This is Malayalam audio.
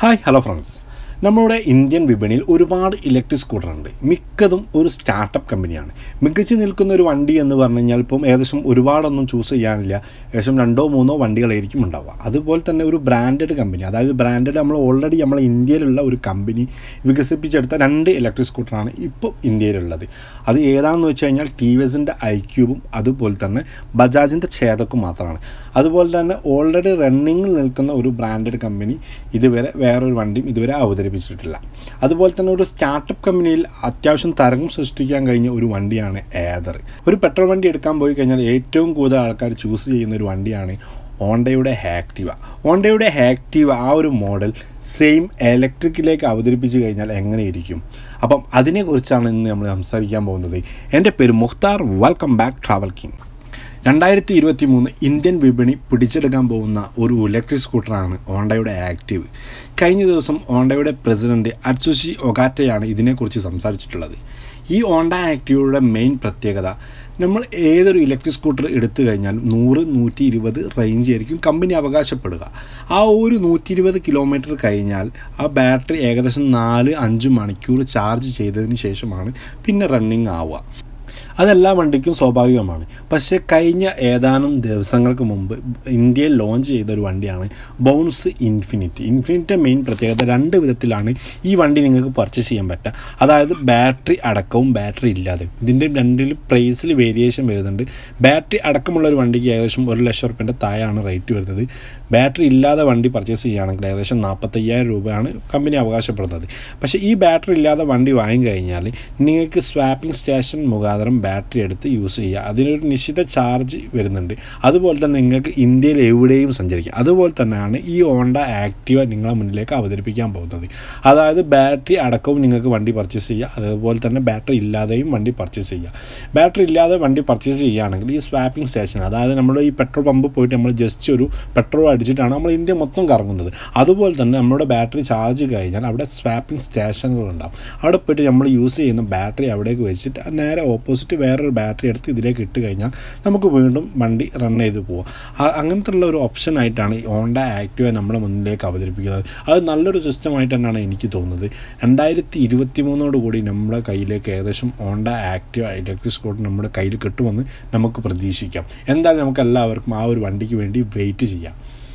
ഹായ് ഹലോ ഫ്രണ്ട്സ് നമ്മുടെ ഇന്ത്യൻ വിപണിയിൽ ഒരുപാട് ഇലക്ട്രിക് സ്കൂട്ടർ ഉണ്ട് മിക്കതും ഒരു സ്റ്റാർട്ടപ്പ് കമ്പനിയാണ് മികച്ചു നിൽക്കുന്ന ഒരു വണ്ടി എന്ന് പറഞ്ഞു കഴിഞ്ഞാൽ ഇപ്പം ഏകദേശം ഒരുപാടൊന്നും ചൂസ് ചെയ്യാനില്ല ഏകദേശം രണ്ടോ മൂന്നോ വണ്ടികളായിരിക്കും ഉണ്ടാവുക അതുപോലെ തന്നെ ഒരു ബ്രാൻഡഡ് കമ്പനി അതായത് ബ്രാൻഡഡ് നമ്മൾ ഓൾറെഡി നമ്മൾ ഇന്ത്യയിലുള്ള ഒരു കമ്പനി വികസിപ്പിച്ചെടുത്ത രണ്ട് ഇലക്ട്രിക് സ്കൂട്ടറാണ് ഇപ്പോൾ ഇന്ത്യയിലുള്ളത് അത് ഏതാണെന്ന് വെച്ച് കഴിഞ്ഞാൽ ടി വി എസിൻ്റെ ഐക്യൂബും അതുപോലെ തന്നെ ബജാജിൻ്റെ ഛേദക്കും മാത്രമാണ് അതുപോലെ തന്നെ ഓൾറെഡി റണ്ണിങ്ങിൽ നിൽക്കുന്ന ഒരു ബ്രാൻഡഡ് കമ്പനി ഇതുവരെ വേറൊരു വണ്ടിയും ഇതുവരെ അവതരിപ്പിച്ചിട്ടില്ല അതുപോലെ തന്നെ ഒരു സ്റ്റാർട്ടപ്പ് കമ്പനിയിൽ അത്യാവശ്യം തരംഗം സൃഷ്ടിക്കാൻ കഴിഞ്ഞ ഒരു വണ്ടിയാണ് ഏതർ ഒരു പെട്രോൾ വണ്ടി എടുക്കാൻ പോയി കഴിഞ്ഞാൽ ഏറ്റവും കൂടുതൽ ആൾക്കാർ ചൂസ് ചെയ്യുന്ന ഒരു വണ്ടിയാണ് ഹോണ്ടയുടെ ഹാക്റ്റീവ ഹോണ്ടയുടെ ഹാക്റ്റീവ ആ ഒരു മോഡൽ സെയിം ഇലക്ട്രിക്കിലേക്ക് അവതരിപ്പിച്ച് കഴിഞ്ഞാൽ എങ്ങനെയിരിക്കും അപ്പം അതിനെക്കുറിച്ചാണ് ഇന്ന് നമ്മൾ സംസാരിക്കാൻ പോകുന്നത് എൻ്റെ പേര് Mukhtar welcome back travel king രണ്ടായിരത്തി ഇരുപത്തി മൂന്ന് ഇന്ത്യൻ വിപണി പിടിച്ചെടുക്കാൻ പോകുന്ന ഒരു ഇലക്ട്രിക് സ്കൂട്ടറാണ് ഹോണ്ടയുടെ ആക്റ്റീവ് കഴിഞ്ഞ ദിവസം ഹോണ്ടയുടെ പ്രസിഡന്റ് അറ്റ്സുഷി ഒഗാറ്റയാണ് ഇതിനെക്കുറിച്ച് സംസാരിച്ചിട്ടുള്ളത് ഈ ഹോണ്ട ആക്റ്റീവയുടെ മെയിൻ പ്രത്യേകത നമ്മൾ ഏതൊരു ഇലക്ട്രിക് സ്കൂട്ടർ എടുത്തു കഴിഞ്ഞാൽ നൂറ് നൂറ്റി ഇരുപത് റേഞ്ച് ആയിരിക്കും കമ്പനി അവകാശപ്പെടുക ആ ഒരു നൂറ്റി ഇരുപത് കിലോമീറ്റർ കഴിഞ്ഞാൽ ആ ബാറ്ററി ഏകദേശം നാല് അഞ്ച് മണിക്കൂർ ചാർജ് ചെയ്തതിന് ശേഷമാണ് പിന്നെ റണ്ണിങ് ആവുക അതെല്ലാ വണ്ടിക്കും സ്വാഭാവികമാണ് പക്ഷേ കഴിഞ്ഞ ഏതാനും ദിവസങ്ങൾക്ക് മുമ്പ് ഇന്ത്യയിൽ ലോഞ്ച് ചെയ്ത ഒരു വണ്ടിയാണ് ബൗൺസ് ഇൻഫിനിറ്റി ഇൻഫിനിറ്റി മെയിൻ പ്രത്യേകത രണ്ട് വിധത്തിലാണ് ഈ വണ്ടി നിങ്ങൾക്ക് പർച്ചേസ് ചെയ്യാൻ പറ്റുക അതായത് ബാറ്ററി അടക്കവും ബാറ്ററി ഇല്ലാതെ ഇതിൻ്റെ രണ്ടിലും പ്രൈസിൽ വേരിയേഷൻ വരുന്നുണ്ട് ബാറ്ററി അടക്കമുള്ള ഒരു വണ്ടിക്ക് ഏകദേശം ഒരു ലക്ഷം റുപ്യൻ്റെ താഴെയാണ് റേറ്റ് വരുന്നത് ബാറ്ററി ഇല്ലാതെ വണ്ടി പർച്ചേസ് ചെയ്യുകയാണെങ്കിൽ ഏകദേശം നാൽപ്പത്തയ്യായിരം രൂപയാണ് കമ്പനി അവകാശപ്പെടുന്നത് പക്ഷേ ഈ ബാറ്ററി ഇല്ലാതെ വണ്ടി വാങ്ങി കഴിഞ്ഞാൽ നിങ്ങൾക്ക് സ്വാപ്പിംഗ് സ്റ്റേഷൻ മുഖാന്തരം ബാറ്ററി എടുത്ത് യൂസ് ചെയ്യുക അതിനൊരു നിശ്ചിത ചാർജ് വരുന്നുണ്ട് അതുപോലെ തന്നെ നിങ്ങൾക്ക് ഇന്ത്യയിൽ എവിടെയും സഞ്ചരിക്കാം അതുപോലെ തന്നെയാണ് ഈ ഹോണ്ട ആക്റ്റീവ നിങ്ങളെ മുന്നിലേക്ക് അവതരിപ്പിക്കാൻ പോകുന്നത് അതായത് ബാറ്ററി അടക്കവും നിങ്ങൾക്ക് വണ്ടി പർച്ചേസ് ചെയ്യുക അതുപോലെ തന്നെ ബാറ്ററി ഇല്ലാതെയും വണ്ടി പർച്ചേസ് ചെയ്യുക ബാറ്ററി ഇല്ലാതെ വണ്ടി പർച്ചേസ് ചെയ്യുകയാണെങ്കിൽ ഈ സ്വാപ്പിംഗ് സ്റ്റേഷൻ അതായത് നമ്മൾ ഈ പെട്രോൾ പമ്പ് പോയിട്ട് നമ്മൾ ജസ്റ്റ് ഒരു പെട്രോൾ അടിച്ചിട്ടാണ് നമ്മൾ ഇന്ത്യ മൊത്തം കറങ്ങുന്നത് അതുപോലെ തന്നെ നമ്മുടെ ബാറ്ററി ചാർജ് കഴിഞ്ഞാൽ അവിടെ സ്വാപ്പിംഗ് സ്റ്റേഷനുകൾ ഉണ്ടാവും അവിടെ പോയിട്ട് നമ്മൾ യൂസ് ചെയ്യുന്ന ബാറ്ററി അവിടേക്ക് വെച്ചിട്ട് നേരെ ഓപ്പോസിറ്റ് വേറൊരു ബാറ്ററി എടുത്ത് ഇതിലേക്ക് ഇട്ട് കഴിഞ്ഞാൽ നമുക്ക് വീണ്ടും വണ്ടി റൺ ചെയ്ത് പോവാം അങ്ങനത്തെ ഉള്ള ഒരു ഓപ്ഷൻ ആയിട്ടാണ് ഈ ഹോണ്ട ആക്റ്റീവ നമ്മുടെ മുന്നിലേക്ക് അവതരിപ്പിക്കുന്നത് അത് നല്ലൊരു സിസ്റ്റമായിട്ട് തന്നെയാണ് എനിക്ക് തോന്നുന്നത് രണ്ടായിരത്തി ഇരുപത്തി മൂന്നോട് കൂടി നമ്മുടെ കയ്യിലേക്ക് ഏകദേശം ഹോണ്ട ആക്റ്റീവ ഇലക്ട്രിക് സ്കൂട്ടർ നമ്മുടെ കയ്യിൽ കിട്ടുമെന്ന് നമുക്ക് പ്രതീക്ഷിക്കാം എന്തായാലും നമുക്ക് എല്ലാവർക്കും ആ ഒരു വണ്ടിക്ക് വേണ്ടി വെയിറ്റ് ചെയ്യാം